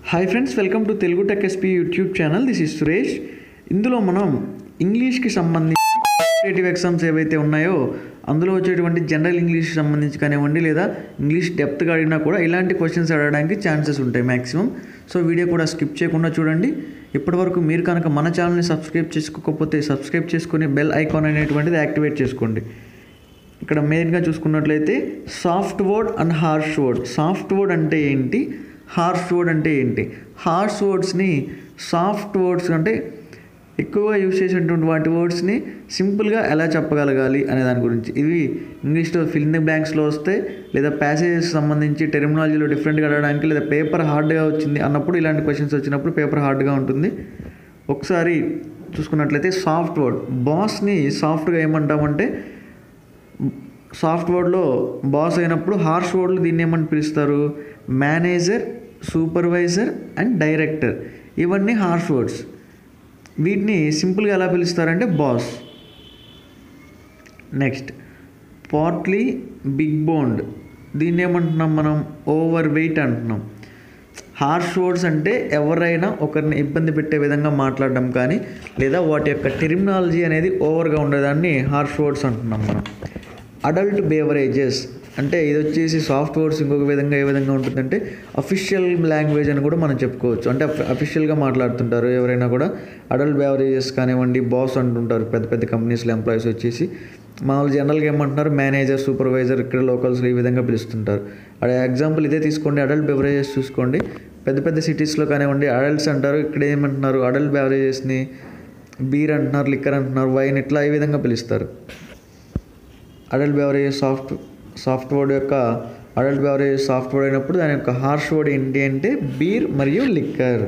hi friends welcome to Telugu tech SP YouTube channel this is Suresh ఇందులో మనం ఇంగ్లీష్కి సంబంధించి competitive exams ఏవైతే ఉన్నాయో అందులో వచ్చేటువంటి జనరల్ ఇంగ్లీష్కి సంబంధించి కానివ్వండి లేదా ఇంగ్లీష్ డెప్త్గా అడిగినా కూడా ఇలాంటి క్వశ్చన్స్ అడగడానికి ఛాన్సెస్ ఉంటాయి మ్యాక్సిమం సో వీడియో కూడా స్కిప్ చేయకుండా చూడండి ఇప్పటివరకు మీరు కనుక మన ఛానల్ని సబ్స్క్రైబ్ చేసుకోకపోతే సబ్స్క్రైబ్ చేసుకొని బెల్ ఐకాన్ అనేటువంటిది యాక్టివేట్ చేసుకోండి ఇక్కడ మెయిన్గా చూసుకున్నట్లయితే soft word and harsh word soft word అంటే ఏంటి హార్ష్ వర్డ్ అంటే ఏంటి హార్ష్ వర్డ్స్ని సాఫ్ట్ వర్డ్స్ అంటే ఎక్కువగా యూజ్ చేసేటువంటి వాటి వర్డ్స్ని సింపుల్గా ఎలా చెప్పగలగాలి అనే దాని గురించి ఇవి ఇంగ్లీష్లో ఫిల్ ఇన్ ద బ్లాంక్స్లో వస్తే లేదా ప్యాసేజెస్ సంబంధించి టెర్మినాలజీలో డిఫరెంట్గా అడగడానికి లేదా పేపర్ హార్డ్గా వచ్చింది అన్నప్పుడు ఇలాంటి క్వశ్చన్స్ వచ్చినప్పుడు పేపర్ హార్డ్గా ఉంటుంది ఒకసారి చూసుకున్నట్లయితే సాఫ్ట్ వర్డ్ బాస్ని సాఫ్ట్గా ఏమంటామంటే సాఫ్ట్ వర్డ్లో బాస్ అయినప్పుడు హార్ష్ వర్డ్లో దీన్ని ఏమని పిలుస్తారు మేనేజర్ సూపర్వైజర్ అండ్ డైరెక్టర్ ఇవన్నీ హార్ష్ వర్డ్స్ వీటిని సింపుల్గా ఎలా పిలుస్తారంటే boss next partly big bond దీన్ని ఏమంటున్నాం మనం ఓవర్ వెయిట్ అంటున్నాం హార్ష్ వర్డ్స్ అంటే ఎవరైనా ఒకరిని ఇబ్బంది పెట్టే విధంగా మాట్లాడడం కానీ లేదా వాటి యొక్క టెర్మినాలజీ అనేది ఓవర్గా ఉండేదాన్ని హార్ష్ వర్డ్స్ అంటున్నాం మనం అడల్ట్ బేవరేజెస్ అంటే ఇది వచ్చేసి సాఫ్ట్ వర్డ్స్ ఇంకొక విధంగా ఏ విధంగా ఉంటుందంటే అఫీషియల్ లాంగ్వేజ్ అని కూడా మనం చెప్పుకోవచ్చు అంటే అఫీషియల్గా మాట్లాడుతుంటారు ఎవరైనా కూడా అడల్ట్ బేవరేజెస్ కానివ్వండి బాస్ అంటుంటారు పెద్ద పెద్ద కంపెనీస్లో ఎంప్లాయీస్ వచ్చేసి మామూలు జనరల్గా ఏమంటున్నారు మేనేజర్ సూపర్వైజర్ ఇక్కడ లోకల్స్లో ఈ విధంగా పిలుస్తుంటారు అదే ఎగ్జాంపుల్ ఇదే తీసుకోండి అడల్ట్ బెవరేజెస్ చూసుకోండి పెద్ద పెద్ద సిటీస్లో కానివ్వండి అడల్ట్స్ అంటారు ఇక్కడ ఏమంటున్నారు అడల్ట్ బెవరేజెస్ని బీర్ అంటున్నారు లిక్కర్ అంటున్నారు వైన్ ఇట్లా ఈ విధంగా పిలుస్తారు adult beverages soft soft word యొక్క అడల్ట్ బెవరేజెస్ సాఫ్ట్ వర్డ్ అయినప్పుడు దాని యొక్క హార్ష్ వర్డ్ ఏంటి అంటే బీర్ మరియు liquor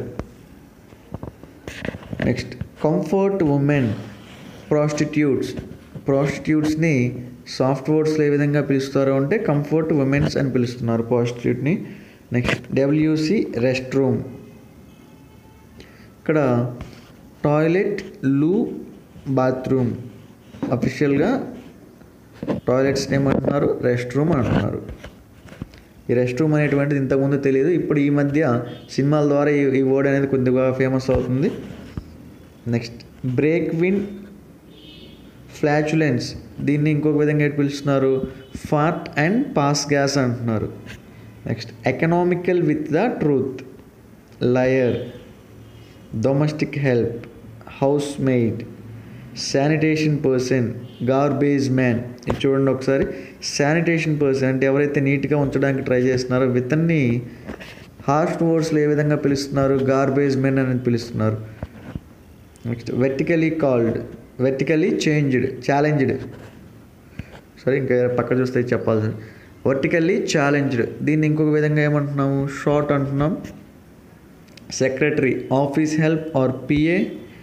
next comfort women prostitutes ప్రాస్టిట్యూట్స్ని సాఫ్ట్ వర్డ్స్లో ఏ విధంగా పిలుస్తారో అంటే కంఫర్ట్ ఉమెన్స్ అని పిలుస్తున్నారు ప్రాస్టిట్యూట్ని నెక్స్ట్ డబ్ల్యూసి రెస్ట్ రూమ్ ఇక్కడ టాయిలెట్ లూ బాత్రూమ్ అఫీషియల్గా టాయిలెట్స్ని ఏమంటున్నారు రెస్ట్ రూమ్ అంటున్నారు ఈ రెస్ట్ రూమ్ అనేటువంటిది ఇంతకుముందు తెలియదు ఇప్పుడు ఈ మధ్య సినిమాల ద్వారా ఈ ఈ వర్డ్ అనేది కొద్దిగా ఫేమస్ అవుతుంది నెక్స్ట్ బ్రేక్ విన్ ఫ్లాచులెన్స్ దీన్ని ఇంకొక విధంగా ఎటు పిలుస్తున్నారు ఫార్ట్ అండ్ పాస్ గ్యాస్ అంటున్నారు next economical with the truth liar domestic help house maid sanitation person garbage man ఇది చూడండి ఒకసారి శానిటేషన్ పర్సన్ అంటే ఎవరైతే నీట్గా ఉంచడానికి ట్రై చేస్తున్నారో వితన్ని హార్ష్ వర్డ్స్లో ఏ విధంగా పిలుస్తున్నారు గార్బేజ్ మెన్ అని పిలుస్తున్నారు next vertically called vertically changed challenged సరే ఇంకా పక్క చూస్తే చెప్పాల్సింది వర్టికల్లీ ఛాలెంజ్డ్ దీన్ని ఇంకొక విధంగా ఏమంటున్నాము షార్ట్ అంటున్నాం secretary office help or PA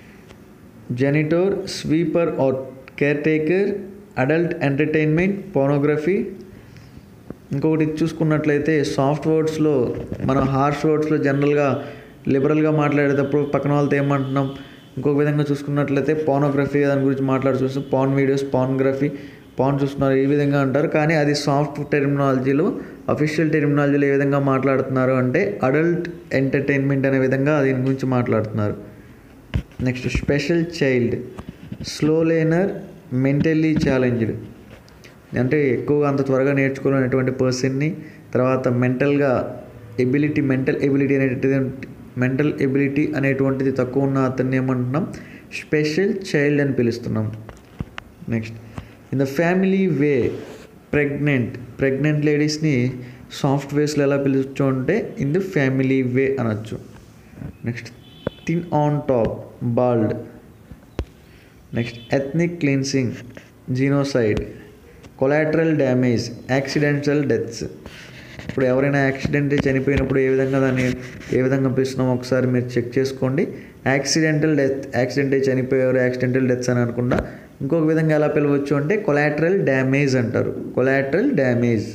janitor sweeper or care taker adult entertainment pornography ఇంకొకటి చూసుకున్నట్లయితే సాఫ్ట్ వర్డ్స్లో మనం హార్ష్ వర్డ్స్లో జనరల్గా లిబరల్గా మాట్లాడేటప్పుడు పక్కన వాళ్ళతో ఏమంటున్నాం ఇంకొక విధంగా చూసుకున్నట్లయితే పోనోగ్రఫీ దాని గురించి మాట్లాడి చూస్తాం పాన్ వీడియోస్ పాన్గ్రఫీ పాన్ చూస్తున్నారు ఈ విధంగా అంటారు కానీ అది సాఫ్ట్ టెర్మినాలజీలో అఫీషియల్ టెర్మినాలజీలో ఏ విధంగా మాట్లాడుతున్నారు అంటే అడల్ట్ ఎంటర్టైన్మెంట్ అనే విధంగా దీని గురించి మాట్లాడుతున్నారు next special child slow learner mentally challenged అంటే ఎక్కువగా అంత త్వరగా నేర్చుకోలేనటువంటి పర్సన్ని తర్వాత మెంటల్గా ఎబిలిటీ మెంటల్ ఎబిలిటీ అనేటిది మెంటల్ ఎబిలిటీ అనేటువంటిది తక్కువ ఉన్న అతన్ని ఏమంటున్నాం స్పెషల్ చైల్డ్ అని పిలుస్తున్నాం next in the family way pregnant pregnant లేడీస్ని సాఫ్ట్ వేస్లో ఎలా పిలుచు అంటే ఇన్ ద ఫ్యామిలీ వే అనొచ్చు next thin on top bald next ethnic cleansing genocide collateral damage accidental deaths ఇప్పుడు ఎవరైనా యాక్సిడెంట్ చనిపోయినప్పుడు ఏ విధంగా దాన్ని ఏ విధంగా పిలుస్తున్నామో ఒకసారి మీరు చెక్ చేసుకోండి యాక్సిడెంటల్ డెత్ యాక్సిడెంట్ అయి చనిపోయారు యాక్సిడెంటల్ డెత్స్ అని అనుకుండా ఇంకొక విధంగా ఎలా పిలవచ్చు అంటే కొలాటరల్ డ్యామేజ్ అంటారు collateral damage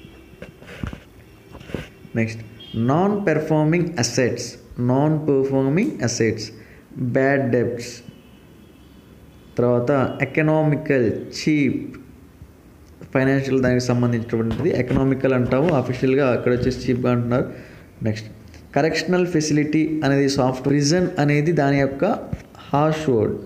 next non performing assets non performing assets bad debts తర్వాత ఎకనామికల్ చీప్ ఫైనాన్షియల్ దానికి సంబంధించినటువంటిది ఎకనామికల్ అంటాము అఫీషియల్గా అక్కడ వచ్చేసి చీప్గా అంటున్నారు నెక్స్ట్ కరెక్షనల్ ఫెసిలిటీ అనేది సాఫ్ట్ ప్రిజన్ అనేది దాని యొక్క harsh word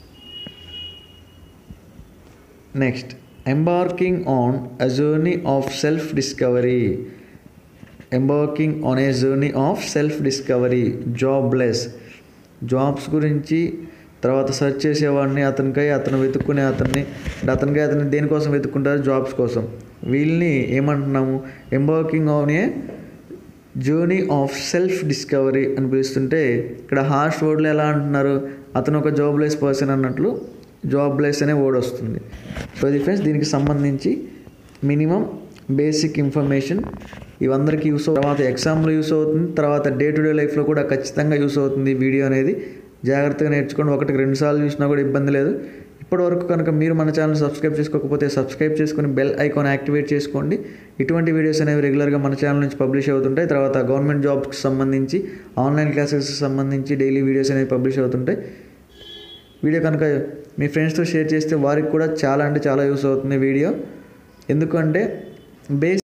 next embarking on a journey of self discovery embarking on a journey of self discovery jobless jobs గురించి తర్వాత సెర్చ్ చేసేవాడిని అతనికై అతను వెతుక్కునే అతన్ని అతనికై అతన్ని దేనికోసం వెతుక్కుంటారు జాబ్స్ కోసం వీళ్ళని ఏమంటున్నాము embarking on a journey of self discovery అని పిలుస్తుంటే ఇక్కడ హార్ష్ వర్డ్లో ఎలా అంటున్నారు అతను ఒక జాబ్లెస్ పర్సన్ అన్నట్లు జాబ్లెస్ అనే వర్డ్ వస్తుంది సో ఇది ఫ్రెండ్స్ దీనికి సంబంధించి మినిమం బేసిక్ ఇన్ఫర్మేషన్ ఇవందరికీ యూస్ తర్వాత ఎగ్జామ్లో యూస్ అవుతుంది తర్వాత డే టు డే లైఫ్లో కూడా ఖచ్చితంగా యూస్ అవుతుంది ఈ వీడియో అనేది జాగ్రత్తగా నేర్చుకోండి ఒకటికి రెండు సార్లు చూసినా కూడా ఇబ్బంది లేదు ఇప్పటివరకు కనుక మీరు మన ఛానల్ సబ్స్క్రైబ్ చేసుకోకపోతే సబ్స్క్రైబ్ చేసుకొని బెల్ ఐకాన్ యాక్టివేట్ చేసుకోండి ఇటువంటి వీడియోస్ అనేవి రెగ్యులర్గా మన ఛానల్ నుంచి పబ్లిష్ అవుతుంటాయి తర్వాత గవర్నమెంట్ జాబ్స్కి సంబంధించి ఆన్లైన్ క్లాసెస్కి సంబంధించి డైలీ వీడియోస్ అనేవి పబ్లిష్ అవుతుంటాయి వీడియో కనుక మీ ఫ్రెండ్స్తో షేర్ చేస్తే వారికి కూడా చాలా అంటే చాలా యూస్ అవుతుంది వీడియో ఎందుకంటే బేస్